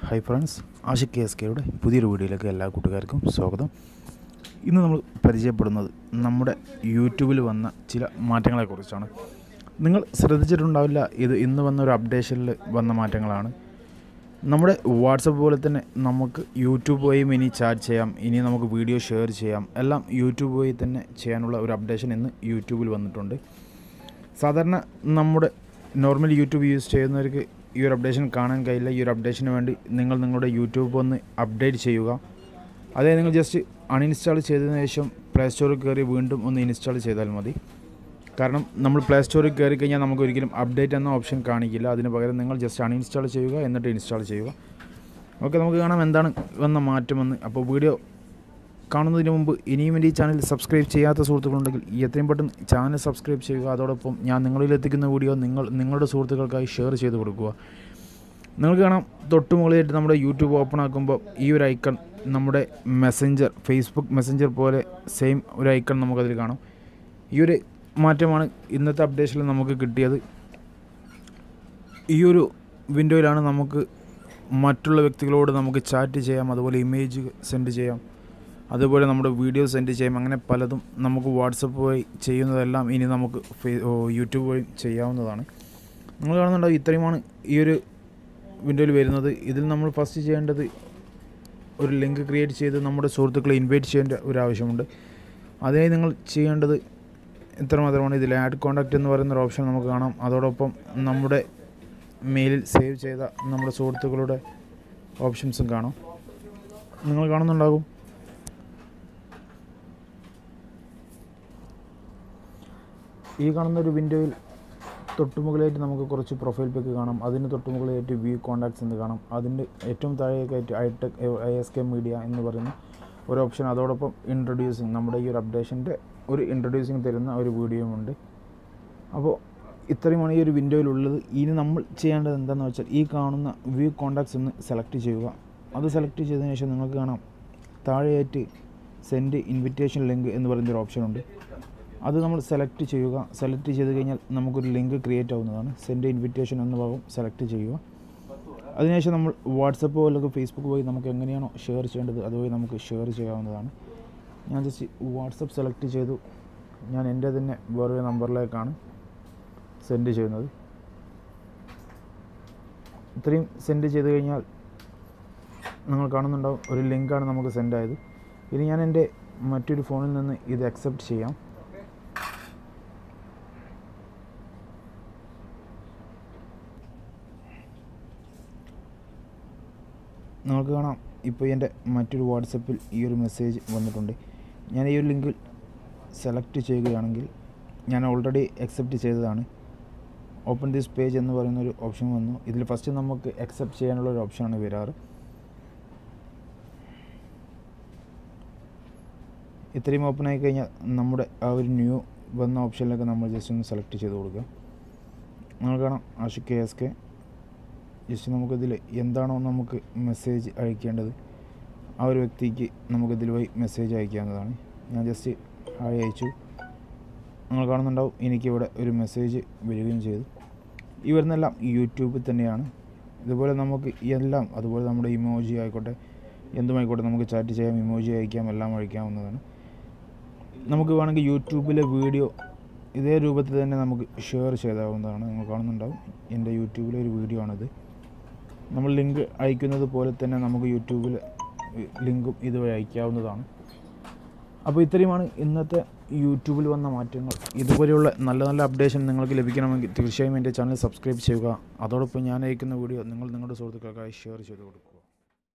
hi friends Ashik K S കെയുടെ പുതിയൊരു വീഡിയോയിലേക്ക് എല്ലാ കൂട്ടുകാർക്കും സ്വാഗതം ഇന്ന് നമ്മൾ പരിചയപ്പെടുന്നത് നമ്മുടെ യൂട്യൂബിൽ വന്ന ചില മാറ്റങ്ങളെക്കുറിച്ചാണ് നിങ്ങൾ ശ്രദ്ധിച്ചിട്ടുണ്ടാവില്ല ഇത് ഇന്ന് വന്ന ഒരു അപ്ഡേഷനിൽ വന്ന മാറ്റങ്ങളാണ് നമ്മുടെ വാട്സപ്പ് പോലെ തന്നെ നമുക്ക് യൂട്യൂബ് വഴിയും ഇനി ചാറ്റ് ചെയ്യാം ഇനി നമുക്ക് വീഡിയോ ഷെയർ ചെയ്യാം എല്ലാം യൂട്യൂബ് വഴി തന്നെ ചെയ്യാനുള്ള ഒരു അപ്ഡേഷൻ ഇന്ന് യൂട്യൂബിൽ വന്നിട്ടുണ്ട് സാധാരണ നമ്മുടെ നോർമൽ യൂട്യൂബ് യൂസ് ചെയ്യുന്നവർക്ക് ഈ ഒരു അപ്ഡേഷൻ കാണാൻ കഴിയില്ല ഈ ഒരു അപ്ഡേഷന് വേണ്ടി നിങ്ങൾ നിങ്ങളുടെ യൂട്യൂബ് ഒന്ന് അപ്ഡേറ്റ് ചെയ്യുക അതായത് നിങ്ങൾ ജസ്റ്റ് അൺഇൻസ്റ്റാൾ ചെയ്തതിന് ശേഷം പ്ലേ സ്റ്റോറിൽ കയറി വീണ്ടും ഒന്ന് ഇൻസ്റ്റാൾ ചെയ്താൽ മതി കാരണം നമ്മൾ പ്ലേ സ്റ്റോറിൽ കയറി കഴിഞ്ഞാൽ നമുക്ക് ഒരിക്കലും അപ്ഡേറ്റ് എന്ന ഓപ്ഷൻ കാണിക്കില്ല അതിന് പകരം നിങ്ങൾ ജസ്റ്റ് അൺഇൻസ്റ്റാൾ ചെയ്യുക എന്നിട്ട് ഇൻസ്റ്റാൾ ചെയ്യുക ഓക്കെ നമുക്ക് കാണാം എന്താണ് വന്ന മാറ്റമെന്ന് അപ്പോൾ വീഡിയോ കാണുന്നതിന് മുമ്പ് ഇനിയും എൻ്റെ ഈ ചാനൽ സബ്സ്ക്രൈബ് ചെയ്യാത്ത സുഹൃത്തുക്കളുണ്ടെങ്കിൽ ഈ എത്രയും പെട്ടെന്ന് ചാനൽ സബ്സ്ക്രൈബ് ചെയ്യുക അതോടൊപ്പം ഞാൻ നിങ്ങളിൽ എത്തിക്കുന്ന വീഡിയോ നിങ്ങൾ നിങ്ങളുടെ സുഹൃത്തുക്കൾക്കായി ഷെയർ ചെയ്ത് കൊടുക്കുക നിങ്ങൾക്ക് കാണാം തൊട്ട് മുകളിലായിട്ട് നമ്മുടെ യൂട്യൂബ് ഓപ്പൺ ആക്കുമ്പോൾ ഈ ഒരു ഐക്കൺ നമ്മുടെ മെസ്സഞ്ചർ ഫേസ്ബുക്ക് മെസ്സഞ്ചർ പോലെ സെയിം ഒരു ഐക്കൺ നമുക്കതിൽ കാണാം ഈ ഒരു മാറ്റമാണ് ഇന്നത്തെ അപ്ഡേഷനിൽ നമുക്ക് കിട്ടിയത് ഈ ഒരു വിൻഡോയിലാണ് നമുക്ക് മറ്റുള്ള വ്യക്തികളോട് നമുക്ക് ചാറ്റ് ചെയ്യാം അതുപോലെ ഇമേജ് സെൻഡ് ചെയ്യാം അതുപോലെ നമ്മുടെ വീഡിയോ സെൻഡ് ചെയ്യാം അങ്ങനെ പലതും നമുക്ക് വാട്സപ്പ് വഴി ചെയ്യുന്നതെല്ലാം ഇനി നമുക്ക് ഫേ- ഓ, യൂട്യൂബ് വഴി ചെയ്യാവുന്നതാണ് നിങ്ങൾ കാണുന്നുണ്ടാവും ഇത്രയുമാണ് ഈ ഒരു വിൻഡോയിൽ വരുന്നത് ഇതിൽ നമ്മൾ ഫസ്റ്റ് ചെയ്യേണ്ടത് ഒരു ലിങ്ക് ക്രിയേറ്റ് ചെയ്ത് നമ്മുടെ സുഹൃത്തുക്കളെ ഇൻവൈറ്റ് ചെയ്യേണ്ട ഒരു ആവശ്യമുണ്ട് അതിനായി നിങ്ങൾ ചെയ്യേണ്ടത് ഇത്ര മാത്രമാണ് ഇതിൽ ആഡ് കോൺടാക്റ്റ് എന്ന് പറയുന്ന ഒരു ഓപ്ഷൻ നമുക്ക് കാണാം അതോടൊപ്പം നമ്മുടെ മെയിലിൽ സേവ് ചെയ്ത നമ്മുടെ സുഹൃത്തുക്കളുടെ ഓപ്ഷൻസും കാണാം നിങ്ങൾ കാണുന്നുണ്ടാകും ഈ കാണുന്ന ഒരു വിൻഡോയിൽ തൊട്ടുമുകളിലായിട്ട് നമുക്ക് കുറച്ച് പ്രൊഫൈൽ പിക്ക് കാണാം അതിന് തൊട്ടുമുകളിലായിട്ട് വ്യൂ കോൺടാക്ട്സ് എന്ന് കാണാം അതിൻ്റെ ഏറ്റവും താഴേക്കായിട്ട് itech I S K media എന്ന് പറയുന്ന ഒരു ഓപ്ഷൻ അതോടൊപ്പം ഇൻട്രൊഡ്യൂസിങ് നമ്മുടെ ഈ ഒരു അപ്ഡേഷൻ്റെ ഒരു ഇൻട്രൊഡ്യൂസിങ് തരുന്ന ഒരു വീഡിയോയും ഉണ്ട് അപ്പോൾ ഇത്രയുമാണ് ഈ ഒരു വിൻഡോയിലുള്ളത് ഇനി നമ്മൾ ചെയ്യേണ്ടത് എന്താണെന്ന് വെച്ചാൽ ഈ കാണുന്ന വ്യൂ കോൺടാക്ട്സ് ഒന്ന് സെലക്ട് ചെയ്യുക അത് സെലക്ട് ചെയ്തതിന് ശേഷം നിങ്ങൾക്ക് കാണാം താഴെയായിട്ട് സെൻഡ് ഇൻവിറ്റേഷൻ ലിങ്ക് എന്ന് പറയുന്നൊരു ഓപ്ഷൻ ഉണ്ട് അത് നമ്മൾ സെലക്ട് ചെയ്യുക സെലക്ട് ചെയ്ത് കഴിഞ്ഞാൽ നമുക്കൊരു ലിങ്ക് ക്രിയേറ്റ് ആവുന്നതാണ് സെൻഡ് ഇൻവിറ്റേഷൻ എന്ന ഭാഗം സെലക്ട് ചെയ്യുക അതിനുശേഷം നമ്മൾ വാട്സപ്പ് അല്ലെങ്കിൽ ഫേസ്ബുക്ക് വഴി നമുക്ക് എങ്ങനെയാണോ ഷെയർ ചെയ്യേണ്ടത് അതുവഴി നമുക്ക് ഷെയർ ചെയ്യാവുന്നതാണ് ഞാൻ ജസ്റ്റ് വാട്സപ്പ് സെലക്ട് ചെയ്തു ഞാൻ എൻ്റെ തന്നെ വേറൊരു നമ്പറിലേക്കാണ് സെൻഡ് ചെയ്യുന്നത് ഇത്രയും സെൻഡ് ചെയ്ത് കഴിഞ്ഞാൽ നിങ്ങൾ കാണുന്നുണ്ടാവും ഒരു ലിങ്കാണ് നമുക്ക് സെൻഡ് ആയത് ഇനി ഞാൻ എൻ്റെ മറ്റൊരു ഫോണിൽ നിന്ന് ഇത് അക്സെപ്റ്റ് ചെയ്യാം നിങ്ങൾക്ക് കാണാം ഇപ്പോൾ എൻ്റെ മറ്റൊരു വാട്സപ്പിൽ ഈ ഒരു മെസ്സേജ് വന്നിട്ടുണ്ട് ഞാൻ ഈ ഒരു ലിങ്കിൽ സെലക്ട് ചെയ്യുകയാണെങ്കിൽ ഞാൻ ഓൾറെഡി അക്സെപ്റ്റ് ചെയ്തതാണ് ഓപ്പൺ ദിസ് പേജ് എന്ന് പറയുന്ന ഒരു ഓപ്ഷൻ വന്നു ഇതിൽ ഫസ്റ്റ് നമുക്ക് അക്സെപ്റ്റ് ചെയ്യാനുള്ള ഒരു ഓപ്ഷനാണ് വരാറ് ഇത്രയും ഓപ്പൺ ആയി കഴിഞ്ഞാൽ നമ്മുടെ ആ ഒരു ന്യൂ വന്ന ഓപ്ഷനിലൊക്കെ നമ്മൾ ജസ്റ്റ് ഒന്ന് സെലക്ട് ചെയ്ത് കൊടുക്കുക നമ്മൾ കാണാം Ashik K S K just നമുക്കിതിൽ എന്താണോ നമുക്ക് മെസ്സേജ് അയക്കേണ്ടത് ആ ഒരു വ്യക്തിക്ക് നമുക്കിതിൽ വഴി മെസ്സേജ് അയക്കാവുന്നതാണ് ഞാൻ ജസ്റ്റ് ഹായ് അയച്ചു നിങ്ങൾ കാണുന്നുണ്ടാവും എനിക്കിവിടെ ഒരു മെസ്സേജ് വരികയും ചെയ്തു ഈ വരുന്നെല്ലാം യൂട്യൂബിൽ തന്നെയാണ് ഇതുപോലെ നമുക്ക് എല്ലാം അതുപോലെ നമ്മുടെ ഇമോജി ആയിക്കോട്ടെ എന്തുമായിക്കോട്ടെ നമുക്ക് ചാറ്റ് ചെയ്യാം ഇമോജി അയക്കാം എല്ലാം അയക്കാവുന്നതാണ് നമുക്ക് വേണമെങ്കിൽ യൂട്യൂബിലെ വീഡിയോ ഇതേ രൂപത്തിൽ തന്നെ നമുക്ക് ഷെയർ ചെയ്താവുന്നതാണ് നിങ്ങൾ കാണുന്നുണ്ടാവും എൻ്റെ യൂട്യൂബിലെ ഒരു വീഡിയോ ആണിത് നമ്മൾ ലിങ്ക് അയക്കുന്നത് പോലെ തന്നെ നമുക്ക് യൂട്യൂബിൽ ലിങ്കും ഇതുവഴി അയക്കാവുന്നതാണ് അപ്പോൾ ഇത്രയുമാണ് ഇന്നത്തെ യൂട്യൂബിൽ വന്ന മാറ്റങ്ങൾ ഇതുപോലെയുള്ള നല്ല നല്ല അപ്ഡേഷൻ നിങ്ങൾക്ക് ലഭിക്കണമെങ്കിൽ തീർച്ചയായും എൻ്റെ ചാനൽ സബ്സ്ക്രൈബ് ചെയ്യുക അതോടൊപ്പം ഞാൻ അയക്കുന്ന വീഡിയോ നിങ്ങൾ നിങ്ങളുടെ സുഹൃത്തുക്കൾക്കായി ഷെയർ ചെയ്ത് കൊടുക്കുക